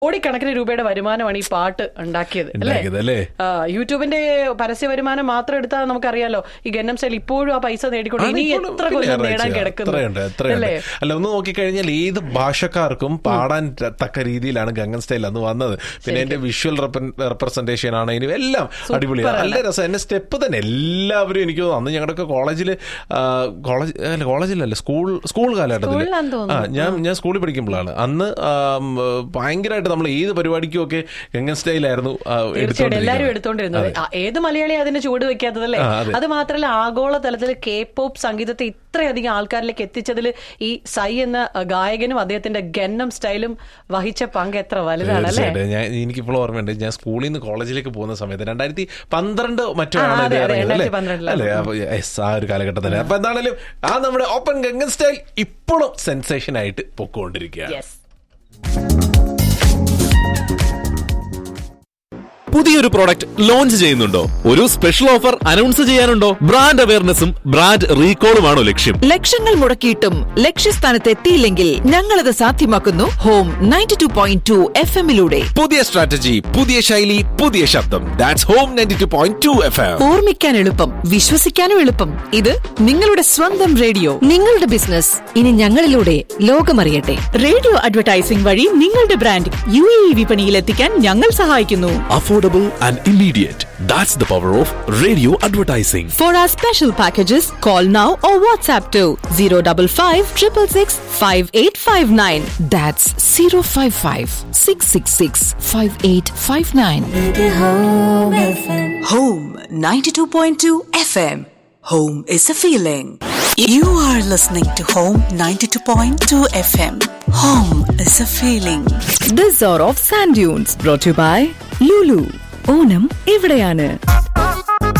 കോടിക്കണക്കിന് രൂപയുടെ വരുമാനമാണ് ഈ പാട്ട് ഉണ്ടാക്കിയത് ഉണ്ടാക്കിയത് അല്ലേ? ആ, യൂട്യൂബിന്റെ പരസ്യ വരുമാനം മാത്രം എടുത്താൽ നമുക്കറിയാലോ ഈ ഗന്നം സ്റ്റൈൽ ഇപ്പോഴും ആ പൈസ നേടിക്കൊണ്ട് ഇനി അതിപ്പോഴും എത്ര പിന്നെ കൊല്ലം നേടാൻ ഞായറാഴ്ച. കിടക്കുന്നു എത്രയുണ്ട് എത്രയുണ്ട് അല്ലേ അല്ല ഒന്ന് നോക്കിക്കഴിഞ്ഞാൽ ഏത് ഭാഷക്കാർക്കും പാടാൻ ത- തക്ക രീതിയിലാണ് ഗംഗൻ സ്റ്റൈൽ അന്ന് വന്നത് പിന്നെ എന്റെ വിഷ്വൽ റെപ്രസെന്റേഷൻ ആണെങ്കിലും എല്ലാം അടിപൊളിയാണ് നല്ല രസം എന്റെ സ്റ്റെപ്പ് തന്നെ എല്ലാവരും എനിക്ക് തോന്നുന്നു അന്ന് ഞങ്ങളുടെയൊക്കെ കോളേജിൽ കോളേജ് അല്ല കോളേജിലല്ല സ്കൂൾ സ്കൂൾ കാലഘട്ടത്തിൽ സ്കൂളിലാന്ന് തോന്നുന്നു. ആ ഞാൻ ഞാൻ സ്കൂളിൽ പഠിക്കുമ്പോഴാണ് അന്ന് ആം, ഭയങ്കരമായിട്ട് നമ്മൾ ഏത് പരിപാടിക്കും ഒക്കെ ഗംഗൻ സ്റ്റൈലായിരുന്നു ആ, തീർച്ചയായിട്ടും എല്ലാവരും എടുത്തുകൊണ്ടിരിക്കുന്നത്. എടുത്തോണ്ടിരുന്നത് ആ, ഏത് മലയാളി അതിന് ചൂട് വെക്കാത്തതല്ലേ ആ, അതെ. അത് മാത്രമല്ല ആഗോള തലത്തിൽ കെ പോപ്പ് സംഗീതത്തെ ഇത്രയധികം ആൾക്കാരിലേക്ക് എത്തിച്ചതിൽ ഈ സൈ എന്ന ആ, ഗായകനും അദ്ദേഹത്തിന്റെ ഗന്നം സ്റ്റൈലും വഹിച്ച പങ്ക് എത്ര വലുതാണ് അല്ലേ തീർച്ചയായിട്ടും ഞാൻ എനിക്കിപ്പോൾ ഓർമ്മയുണ്ട് ഞാൻ സ്കൂളിൽ നിന്ന് കോളേജിലേക്ക് പോകുന്ന സമയത്ത് രണ്ടായിരത്തി പന്ത്രണ്ട് മറ്റോ ആ, ആണ് ഇത് അതെ, അതെ, ഇറങ്ങിയത് അല്ലേ 2012 അല്ലേ അപ്പൊ yes, ആ ഒരു കാലഘട്ടത്തിൽ അപ്പൊ എന്താണെങ്കിലും ആ നമ്മുടെ ഓപ്പൺ ഗംഗൻ സ്റ്റൈൽ ഇപ്പോഴും സെൻസേഷൻ ആയിട്ട് പൊക്കോണ്ടിരിക്കുകയാണ് യെസ് പുതിയൊരു പ്രോഡക്റ്റ് ലോഞ്ച് ചെയ്യുന്നുണ്ടോ ഒരു സ്പെഷ്യൽ ഓഫർ അനൗൺസ് ചെയ്യാനുണ്ടോ ബ്രാൻഡ് അവയർനെസ്സും ബ്രാൻഡ് റീകോളുമാണോ ലക്ഷ്യം ലക്ഷങ്ങൾ മുടക്കിയിട്ടും ലക്ഷ്യസ്ഥാനത്ത് എത്തിയില്ലെങ്കിൽ ഞങ്ങളത് സാധ്യമാക്കുന്നു home ninety two point two F എമ്മിലൂടെ പുതിയ സ്ട്രാറ്റജി പുതിയ ശൈലി പുതിയ ശബ്ദം that's home ninety two point two F M ഓർമ്മിക്കാൻ എളുപ്പം വിശ്വസിക്കാനും എളുപ്പം ഇത് നിങ്ങളുടെ സ്വന്തം റേഡിയോ നിങ്ങളുടെ ബിസിനസ് ഇനി ഞങ്ങളിലൂടെ ലോകമറിയട്ടെ റേഡിയോ അഡ്വർടൈസിംഗ് വഴി നിങ്ങളുടെ ബ്രാൻഡ് യു എ ഇ വിപണിയിൽ എത്തിക്കാൻ ഞങ്ങൾ സഹായിക്കുന്നു affordable and immediate that's the power of radio advertising for our special packages call now or WhatsApp two zero double five triple six five eight five nine that's zero five five six six six five eight five nine Home 92.2 FM. Home is a feeling. You are listening to Home 92.2 FM. Home is a feeling. This hour of sand dunes brought you by Lulu Onam ഇവിടെയാണ്